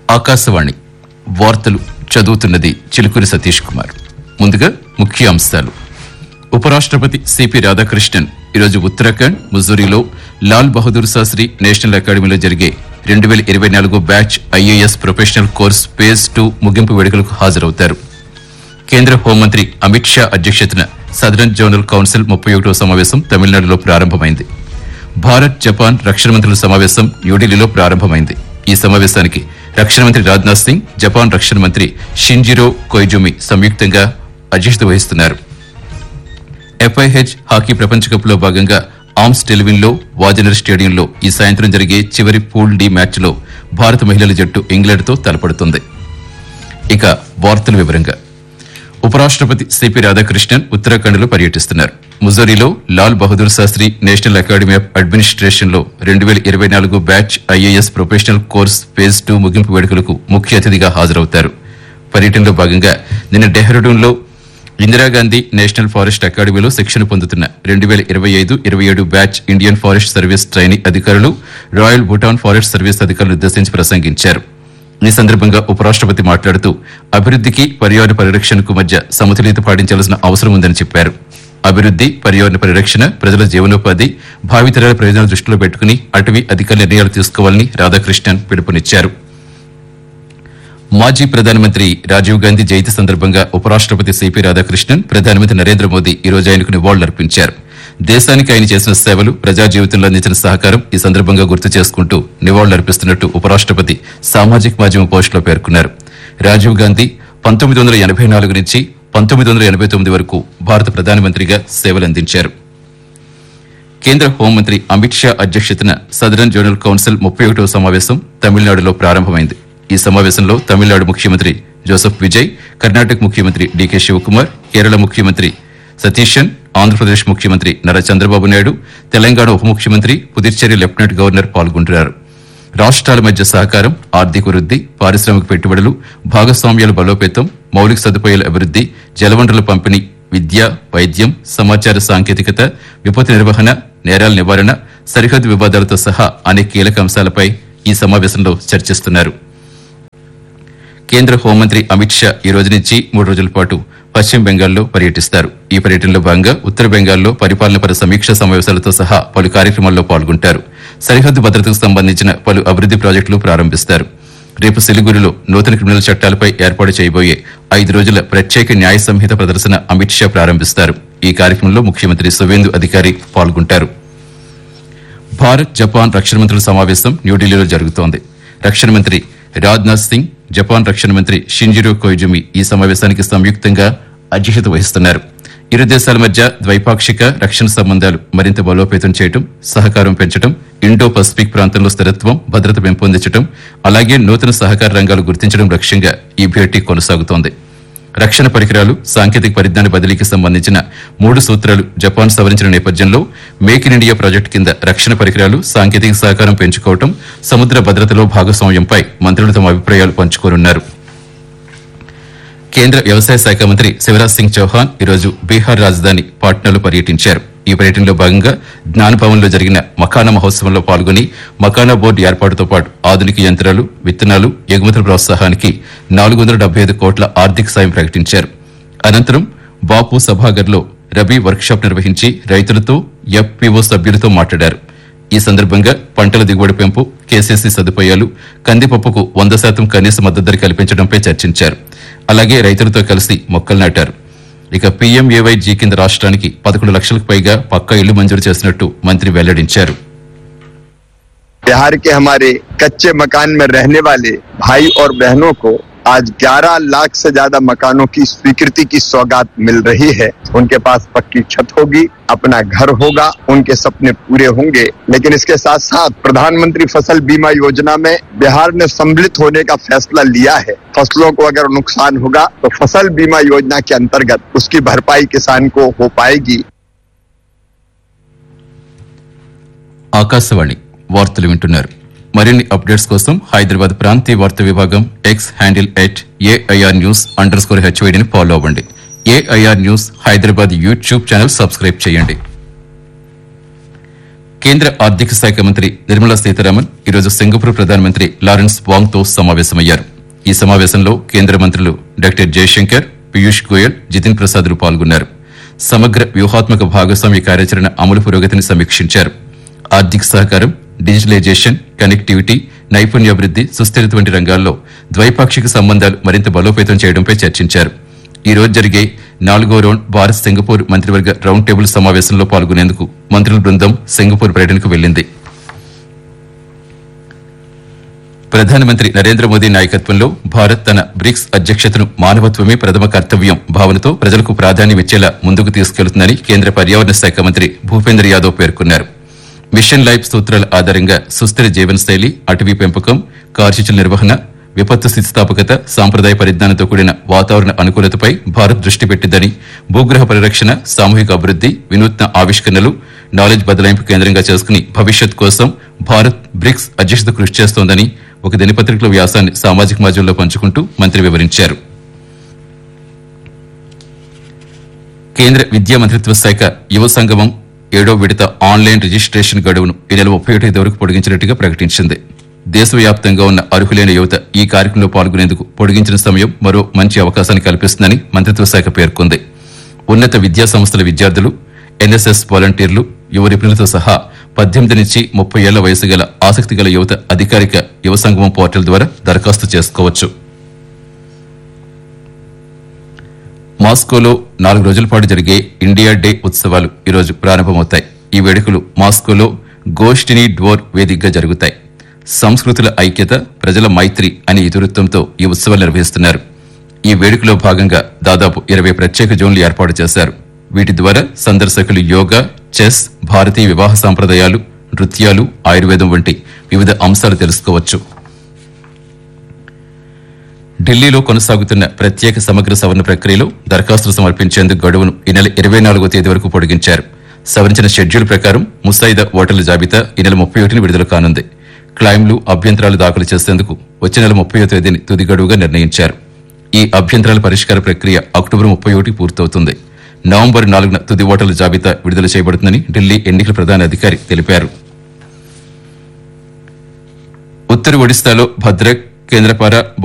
ఆకాశవాణి వార్తలు చదువుతున్నది చిలుకూరి సతీష్ కుమార్ ముందుగా ముఖ్య అంశాలు ఉపరాష్ట్రపతి సిపి రాధాకృష్ణన్ ఈరోజు ఉత్తరాఖండ్ ముజూరిలో లాల్ బహదూర్ శాస్త్రి నేషనల్ అకాడమీలో జరిగే రెండు వేల ఇరవై నాలుగు batch IAS professional course phase two ముగింపు వేడుకలకు హాజరవుతారు కేంద్ర హోంమంత్రి అమిత్ షా అధ్యక్షతన సదరన్ జోనల్ కౌన్సిల్ ముప్పై ఒకటో సమావేశం తమిళనాడులో ప్రారంభమైంది భారత్ జపాన్ రక్షణ మంత్రుల సమావేశం న్యూఢిల్లీలో ప్రారంభమైంది ఈ సమావేశానికి రక్షణ మంత్రి రాజ్నాథ్ సింగ్ జపాన్ రక్షణ మంత్రి షింజిరో కొయిజుమి సంయుక్తంగా అధ్యక్షత వహిస్తున్నారు ఎఫ్ఐహెచ్ హాకీ ప్రపంచ కప్ లో భాగంగా ఆర్మ్స్ టెలివిన్ లో వాజనర్ స్టేడియంలో ఈ సాయంత్రం జరిగే చివరి పూల్ డి మ్యాచ్ లో భారత మహిళల జట్టు ఇంగ్లాండ్ తో తలపడుతుంది ఇక వార్తల వివరంగా ఉపరాష్ట్రపతి సిపి రాధాకృష్ణన్ ఉత్తరాఖండ్లో పర్యటిస్తున్నారు ముజోరీలో Lal Bahadur Shastri national academy of administration లో రెండు వేల ఇరవై నాలుగు batch IAS professional course phase two ముగింపు వేడుకలకు ముఖ్య అతిథిగా హాజరవుతారు పర్యటనలో భాగంగా నిన్న డెహ్రాడూన్ లో ఇందిరాగాంధీ నేషనల్ ఫారెస్ట్ అకాడమీలో శిక్షణ పొందుతున్న రెండు వేల ఇరవై ఐదు ఇరవై ఏడు batch Indian forest service trainee అధికారులు రాయల్ భూటాన్ ఫారెస్ట్ సర్వీస్ అధికారులు ఉద్దేశించి ప్రసంగించారు ఈ సందర్భంగా ఉపరాష్ట్రపతి మాట్లాడుతూ అభివృద్ధికి పర్యావరణ పరిరక్షణకు మధ్య సమతుల్యత పాటించాల్సిన అవసరం ఉందని చెప్పారు అభివృద్ధి పర్యావరణ పరిరక్షణ ప్రజల జీవనోపాధి భావితరాల ప్రయోజనాలు దృష్టిలో పెట్టుకుని అటవీ అధిక నిర్ణయాలు తీసుకోవాలని రాధాకృష్ణన్ పిలుపునిచ్చారు మాజీ ప్రధానమంత్రి రాజీవ్ గాంధీ జయంతి సందర్భంగా ఉపరాష్ట్రపతి సిపి రాధాకృష్ణన్ ప్రధానమంత్రి నరేంద్ర మోదీ ఈ రోజు ఆయనకు నివాళులర్పించారు దేశానికి ఆయన చేసిన సేవలు ప్రజా జీవితంలో అందించిన సహకారం ఈ సందర్భంగా గుర్తు చేసుకుంటూ నివాళులర్పిస్తున్నట్టు ఉపరాష్ట్రపతి సామాజిక మాధ్యమ పోస్టులో పేర్కొన్నారు రాజీవ్ గాంధీ పంతొమ్మిది వందల ఎనభై నాలుగు నుంచి పంతొమ్మిది వందల ఎనభై తొమ్మిది వరకు భారత ప్రధానమంత్రిగా సేవలందించారు కేంద్ర హోంమంత్రి అమిత్ షా అధ్యక్షతన సదరన్ జోనల్ కౌన్సిల్ ముప్పై ఒకటో సమావేశం తమిళనాడులో ప్రారంభమైంది ఈ సమావేశంలో తమిళనాడు ముఖ్యమంత్రి జోసెఫ్ విజయ్ కర్ణాటక ముఖ్యమంత్రి డీకే శివకుమార్ కేరళ ముఖ్యమంత్రి సతీశన్ ఆంధ్రప్రదేశ్ ముఖ్యమంత్రి నారా చంద్రబాబు నాయుడు తెలంగాణ ఉప ముఖ్యమంత్రి పుదుచ్చేరి లెఫ్టినెంట్ గవర్నర్ పాల్గొంటున్నారు రాష్ట్రాల మధ్య సహకారం ఆర్థిక వృద్ధి పారిశ్రామిక పెట్టుబడులు భాగస్వామ్యాల బలోపేతం మౌలిక సదుపాయాల అభివృద్ధి జలవనరుల పంపిణీ విద్య వైద్యం సమాచార సాంకేతికత విపత్తు నిర్వహణ నేరాల నివారణ సరిహద్దు వివాదాలతో సహా అనేక కీలక అంశాలపై ఈ సమావేశంలో చర్చిస్తున్నారు కేంద్ర హోంమంత్రి అమిత్ షా ఈ రోజు నుంచి మూడు రోజుల పాటు పశ్చిమ బెంగాల్లో పర్యటిస్తారు ఈ పర్యటనలో భాగంగా ఉత్తర బెంగాల్లో పరిపాలనపర సమీక్ష సమావేశాలతో సహా పలు కార్యక్రమాల్లో పాల్గొంటారు సరిహద్దు భద్రతకు సంబంధించిన పలు అభివృద్ది ప్రాజెక్టులు ప్రారంభిస్తారు రేపు సిలిగురిలో నూతన క్రిమినల్ చట్టాలపై ఏర్పాటు చేయబోయే ఐదు రోజుల ప్రత్యేక న్యాయ సంహిత ప్రదర్శన అమిత్ షా ప్రారంభిస్తారు ఈ కార్యక్రమంలో ముఖ్యమంత్రి సువేందు అధికారి పాల్గొంటారు భారత్ జపాన్ రక్షణ మంత్రుల సమావేశం న్యూఢిల్లీలో జరుగుతోంది రక్షణ మంత్రి రాజ్నాథ్ సింగ్ జపాన్ రక్షణ మంత్రి షింజిరో కొయిజుమి ఈ సమావేశానికి సంయుక్తంగా అధ్యక్షత వహిస్తున్నారు ఇరు దేశాల మధ్య ద్వైపాక్షిక రక్షణ సంబంధాలు మరింత బలోపేతం చేయడం సహకారం పెంచడం ఇండో పసిఫిక్ ప్రాంతంలో స్థిరత్వం భద్రత పెంపొందించడం అలాగే నూతన సహకార రంగాలు గుర్తించడం లక్ష్యంగా ఈ భేటీ కొనసాగుతోంది రక్షణ పరికరాలు సాంకేతిక పరిజ్ఞాన బదిలీకి సంబంధించిన మూడు సూత్రాలు జపాన్ సవరించిన నేపథ్యంలో మేక్ ఇన్ ఇండియా ప్రాజెక్టు కింద రక్షణ పరికరాలు సాంకేతిక సహకారం పెంచుకోవడం సముద్ర భద్రతలో భాగస్వామ్యంపై మంత్రులు తమ అభిప్రాయాలు పంచుకోనున్నారు కేంద్ర వ్యవసాయ శాఖ మంత్రి శివరాజ్ సింగ్ చౌహాన్ ఈరోజు బీహార్ రాజధాని పాట్నాలో పర్యటించారు ఈ పర్యటనలో భాగంగా జ్ఞానభవన్ లో జరిగిన మకానా మహోత్సవంలో పాల్గొని మకానా బోర్డు ఏర్పాటుతో పాటు ఆధునిక యంత్రాలు విత్తనాలు ఎగుమతుల ప్రోత్సాహానికి నాలుగు వందల డెబ్బై ఐదు కోట్ల ఆర్థిక సాయం ప్రకటించారు అనంతరం బాపు సభాగర్లో రబీ వర్క్షాప్ నిర్వహించి రైతులతో ఎఫ్పీఓ సభ్యులతో మాట్లాడారు ఈ సందర్భంగా పంటల దిగుబడి పెంపు కేసీసీ సదుపాయాలు కందిపప్పుకు వంద శాతం కనీస మద్దతు ధర కల్పించడంపై చర్చించారు అలాగే రైతులతో కలిసి మొక్కలు నాటారు ఇక పీఎంఏవై జీ కింద రాష్ట్రానికి పదకొండు లక్షలకు పైగా పక్కా ఇళ్లు మంజూరు చేసినట్టు మంత్రి వెల్లడించారు बिहार के हमारे कच्चे मकान में रहने वाले भाई और बहनों को आज 11 लाख से ज्यादा मकानों की स्वीकृति की सौगात मिल रही है उनके पास पक्की छत होगी अपना घर होगा उनके सपने पूरे होंगे लेकिन इसके साथ साथ प्रधानमंत्री फसल बीमा योजना में बिहार ने सम्मिलित होने का फैसला लिया है फसलों को अगर नुकसान होगा तो फसल बीमा योजना के अंतर्गत उसकी भरपाई किसान को हो पाएगी ఆకాశవాణి వార్తలు వింటున్నారు మరిన్ని అప్డేట్స్ కోసం హైదరాబాద్ ప్రాంతీయ వార్తా విభాగం X handle at AIR news under score హెచ్వైడిని ఫాలో అవ్వండి AIR news Hyderabad YouTube channel subscribe చేయండి కేంద్ర ఆర్థిక శాఖ మంత్రి నిర్మలా సీతారామన్ ఈరోజు సింగపూర్ ప్రధానమంత్రి లారెన్స్ వాంగ్ తో సమావేశమయ్యారు ఈ సమావేశంలో కేంద్ర మంత్రులు డాక్టర్ జయశంకర్ పీయూష్ గోయల్ జితిన్ ప్రసాద్లు పాల్గొన్నారు సమగ్ర వ్యూహాత్మక భాగస్వామ్య కార్యాచరణ అమలు పురోగతిని సమీక్షించారు ఆర్థిక సహకారం డిజిటలైజేషన్ కనెక్టివిటీ నైపుణ్యాభివృద్ది సుస్థిరత వంటి రంగాల్లో ద్వైపాక్షిక సంబంధాలు మరింత బలోపేతం చేయడంపై చర్చించారు ఈ రోజు జరిగే నాలుగో రౌండ్ భారత్ సింగపూర్ మంత్రివర్గ రౌండ్ టేబుల్ సమావేశంలో పాల్గొనేందుకు మంత్రుల బృందం సింగపూర్ పర్యటనకు వెళ్లింది ప్రధానమంత్రి నరేంద్ర మోదీ నాయకత్వంలో భారత్ తన బ్రిక్స్ అధ్యక్షతను మానవత్వమే ప్రథమ కర్తవ్యం భావనతో ప్రజలకు ప్రాధాన్యమిచ్చేలా ముందుకు తీసుకెళ్తుందని కేంద్ర పర్యావరణ శాఖ మంత్రి భూపేంద్ర యాదవ్ పేర్కొన్నారు మిషన్ లైఫ్ సూత్రాల ఆధారంగా సుస్థిర జీవనశైలి అటవీ పెంపకం కార్చిచుల నిర్వహణ విపత్తు స్థితిస్థాపకత సాంప్రదాయ పరిజ్ఞానంతో కూడిన వాతావరణ అనుకూలతపై భారత్ దృష్టి పెట్టిందని భూగ్రహ పరిరక్షణ సామూహిక అభివృద్ది వినూత్న ఆవిష్కరణలు నాలెడ్జ్ బదలాయింపు కేంద్రంగా చేసుకుని భవిష్యత్ కోసం భారత్ బ్రిక్స్ అధ్యక్షత కృషి చేస్తోందని ఒక దినపత్రికలో వ్యాసాన్ని సామాజిక మాధ్యమంలో పంచుకుంటూ మంత్రి వివరించారు కేంద్ర విద్యా మంత్రిత్వ శాఖ యువ సంగమం ఏడో విడత ఆన్లైన్ రిజిస్ట్రేషన్ గడువును ఈ నెల ముప్పై ఒకటి వరకు పొడిగించినట్టుగా ప్రకటించింది దేశవ్యాప్తంగా ఉన్న అర్హులైన యువత ఈ కార్యక్రమంలో పాల్గొనేందుకు పొడిగించిన సమయం మరో మంచి అవకాశాన్ని కల్పిస్తుందని మంత్రిత్వ శాఖ పేర్కొంది ఉన్నత విద్యా సంస్థల విద్యార్థులు ఎన్ఎస్ఎస్ వాలంటీర్లు యువ నిపుణులతో సహా పద్దెనిమిది నుంచి ముప్పై ఏళ్ల వయసు గల ఆసక్తి గల యువత అధికారిక యువ సంగమం పోర్టల్ ద్వారా దరఖాస్తు చేసుకోవచ్చు మాస్కోలో నాలుగు రోజుల పాటు జరిగే ఇండియా డే ఉత్సవాలు ఈరోజు ప్రారంభమవుతాయి ఈ వేడుకలు మాస్కోలో గోష్ఠిని డ్వోర్ వేదికగా జరుగుతాయి సంస్కృతుల ఐక్యత ప్రజల మైత్రి అనే ఇతివృత్తంతో ఈ ఉత్సవాలు నిర్వహిస్తున్నారు ఈ వేడుకలో భాగంగా దాదాపు ఇరవై ప్రత్యేక జోన్లు ఏర్పాటు చేశారు వీటి ద్వారా సందర్శకులు యోగా చెస్ భారతీయ వివాహ సాంప్రదాయాలు నృత్యాలు ఆయుర్వేదం వంటి వివిధ అంశాలు తెలుసుకోవచ్చు ఢిల్లీలో కొనసాగుతున్న ప్రత్యేక సమగ్ర సవరణ ప్రక్రియలో దరఖాస్తులు సమర్పించేందుకు గడువును ఈ నెల ఇరవై నాలుగో తేదీ వరకు పొడిగించారు సవరించిన షెడ్యూల్ ప్రకారం ముసాయిదా ఓటర్ల జాబితా ఈ నెల ముప్పై ఒకటిని విడుదల కానుంది క్లైమ్లు అభ్యంతరాలు దాఖలు చేసేందుకు వచ్చే నెల ముప్పై తేదీని తుది గడువుగా నిర్ణయించారు ఈ అభ్యంతరాల పరిష్కార ప్రక్రియ అక్టోబర్ ముప్పై ఒకటి పూర్తవుతుంది నవంబర్ నాలుగున తుది ఓటర్ల జాబితా విడుదల చేయబడుతుందని ఢిల్లీ ఎన్నికల ప్రధాన అధికారి తెలిపారు ఉత్తర ఒడిశాలో భద్రక్ కేంద్రపార